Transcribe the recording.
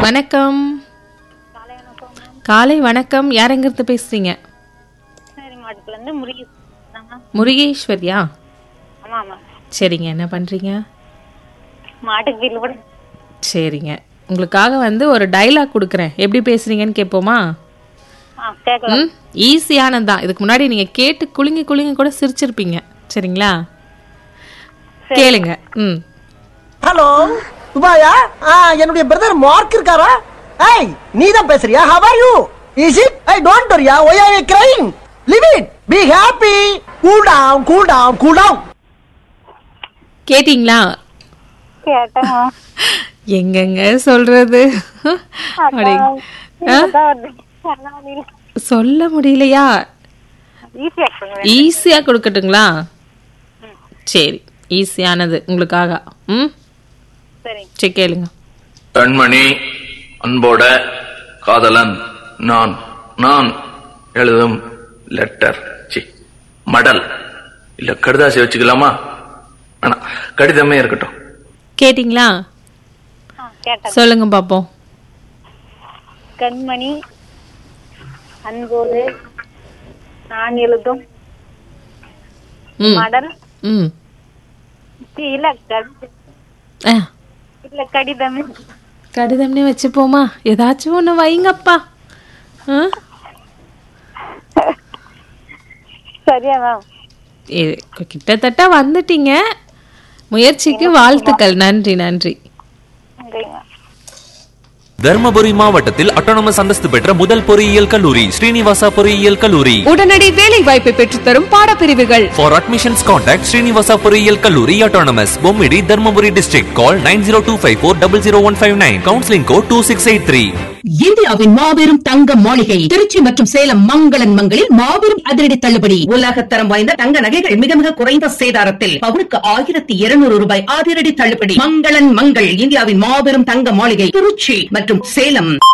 வணக்கம் காலை வணக்கம் யார் எங்கிருந்து பேசுறீங்க கிருஷ்ணகிரி மாவட்டத்துல இருந்து முருகி தாங்க முருகேஸ்வரியா ஆமா ஆமா சரிங்க என்ன பண்றீங்க மாட்டுக்கு வீட்டுல கூட சரிங்க உங்களுக்காக வந்து ஒரு டைலாக் கொடுக்குறேன் எப்படி பேசுறீங்கன்னு கேட்போமா ஆ கேட்கலாம் ம் ஈஸியானது தான் இதுக்கு முன்னாடி நீங்க கேட்டு குலுங்கி குலுங்கி கூட சிரிச்சிருப்பீங்க சரிங்களா கேளுங்க ம் ஹலோ துபாயா ஆ என்னுடைய பிரதர் மார்க் இருக்காரா ஏய் நீ தான் பேசுறியா how are you is it I don't வரியா why are you crying leave it be happy cool down cool down cool down கேட்டிங்களா கேட்டேன் எங்கெங்க சொல்றது அப்படி ஆ? சொல்ல முடியலையா ஈஸியா இருக்குங்க ஈஸியா கொடுக்கட்டுங்களா சரி ஈஸியானது உங்களுக்காக ம் சரி சரி கேளுங்க கண்மணி அன்போட காதலன் நான் நான் எழுதும் லெட்டர் சி மடல் இல்ல கடுதாசி வச்சுக்கலாமா வேணாம் கடிதமே இருக்கட்டும் கேட்டிங்களா ஆ கேட்டேன் சொல்லுங்க பாப்போம் கண்மணி அன்போடு நான் எழுதும் ம் மடல் ம் இல்ல கடி- ஆ, இல்ல கடிதம் கடிதம்னே வச்சுப்போமா ஏதாச்சும் ஒன்று வைங்கப்பா ஆ? சரியா மேம் இது கிட்டத்தட்ட வந்துட்டீங்க முயற்சிக்கு வாழ்த்துக்கள் நன்றி நன்றி நன்றிங்க தர்மபுரி மாவட்டத்தில் அட்டானமஸ் அந்தஸ்து பெற்ற முதல் பொறியியல் கல்லூரி ஸ்ரீனிவாசா பொறியியல் கல்லூரி உடனடி வேலை வாய்ப்பை பெற்றுத்தரும் பாடப்பிரிவுகள் For admissions contact Srinivasa பொறியியல் கல்லூரி autonomous Bommidi Dharmapuri district call 9025400159 counseling code 2683 இந்தியாவின் மாபெரும் தங்க மாளிகை திருச்சி மற்றும் சேலம் மங்களன் மங்களில் மாபெரும் அதிரடி தள்ளுபடி உலகத்தரம் வாய்ந்த தங்க நகைகள் மிக மிக குறைந்த சேதாரத்தில் பவுனுக்கு ஆயிரத்தி இருநூறு ரூபாய் அதிரடி தள்ளுபடி மங்களன் மங்கள் இந்தியாவின் மாபெரும் தங்க மாளிகை திருச்சி மற்றும் சேலம்